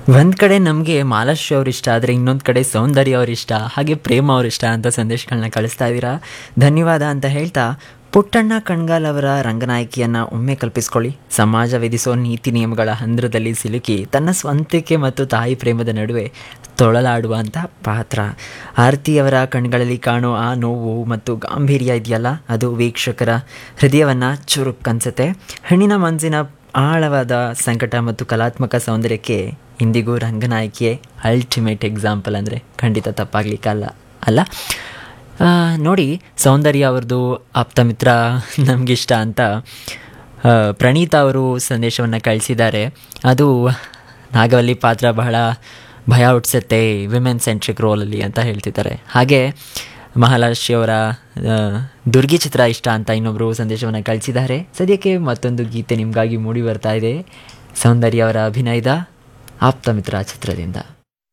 ಒಂದು ಕಡೆ ನಮಗೆ ಮಾಲಾಶ್ರೀ ಅವ್ರ ಇಷ್ಟ ಆದರೆ ಇನ್ನೊಂದು ಕಡೆ ಸೌಂದರ್ಯ ಅವ್ರ ಇಷ್ಟ ಹಾಗೆ ಪ್ರೇಮ ಅವ್ರ ಇಷ್ಟ ಅಂತ ಸಂದೇಶಗಳನ್ನ ಕಳಿಸ್ತಾ ಇದ್ದೀರಾ ಧನ್ಯವಾದ ಅಂತ ಹೇಳ್ತಾ ಪುಟ್ಟಣ್ಣ ಕಣ್ಗಾಲ್ ಅವರ ರಂಗನಾಯಕಿಯನ್ನು ಒಮ್ಮೆ ಕಲ್ಪಿಸ್ಕೊಳ್ಳಿ ಸಮಾಜ ವಿಧಿಸೋ ನೀತಿ ನಿಯಮಗಳ ಹಂದ್ರದಲ್ಲಿ ಸಿಲುಕಿ ತನ್ನ ಸ್ವಂತಕ್ಕೆ ಮತ್ತು ತಾಯಿ ಪ್ರೇಮದ ನಡುವೆ ತೊಳಲಾಡುವಂಥ ಪಾತ್ರ ಆರತಿಯವರ ಕಣ್ಗಳಲ್ಲಿ ಕಾಣೋ ಆ ನೋವು ಮತ್ತು ಗಾಂಭೀರ್ಯ ಇದೆಯಲ್ಲ ಅದು ವೀಕ್ಷಕರ ಹೃದಯವನ್ನು ಚುರುಕ್ಕನ್ಸುತ್ತೆ ಹೆಣ್ಣಿನ ಮನಸ್ಸಿನ ಆಳವಾದ ಸಂಕಟ ಮತ್ತು ಕಲಾತ್ಮಕ ಸೌಂದರ್ಯಕ್ಕೆ ಇಂದಿಗೂ ರಂಗನಾಯಕಿಯೇ ಅಲ್ಟಿಮೇಟ್ ಎಕ್ಸಾಂಪಲ್ ಅಂದರೆ ಖಂಡಿತ ತಪ್ಪಾಗ್ಲಿಕ್ಕಲ್ಲ ಅಲ್ಲ ಆ, ನೋಡಿ ಸೌಂದರ್ಯ ಅವ್ರದ್ದು ಆಪ್ತ ಮಿತ್ರ ನಮಗಿಷ್ಟ ಅಂತ ಆ, ಪ್ರಣೀತಾ ಅವರು ಸಂದೇಶವನ್ನು ಕಳಿಸಿದ್ದಾರೆ ಅದು ನಾಗವಲ್ಲಿ ಪಾತ್ರ ಬಹಳ ಭಯ ಹುಟ್ಟಿಸುತ್ತೆ ವಿಮೆನ್ ಸೆಂಟ್ರಿಕ್ ರೋಲಲ್ಲಿ ಅಂತ ಹೇಳ್ತಿದ್ದಾರೆ ಹಾಗೆ ಮಹಾಲಕ್ಷ್ಮಿ ಅವರ ಆ, ದುರ್ಗಿ ಚಿತ್ರ ಇಷ್ಟ ಅಂತ ಇನ್ನೊಬ್ಬರು ಸಂದೇಶವನ್ನು ಕಳಿಸಿದ್ದಾರೆ ಸದ್ಯಕ್ಕೆ ಮತ್ತೊಂದು ಗೀತೆ ನಿಮಗಾಗಿ ಮೂಡಿ ಬರ್ತಾ ಇದೆ ಸೌಂದರ್ಯ ಅವರ ಅಭಿನಯದ ಆಪ್ತ ಮಿತ್ರ ಚಿತ್ರದಿಂದ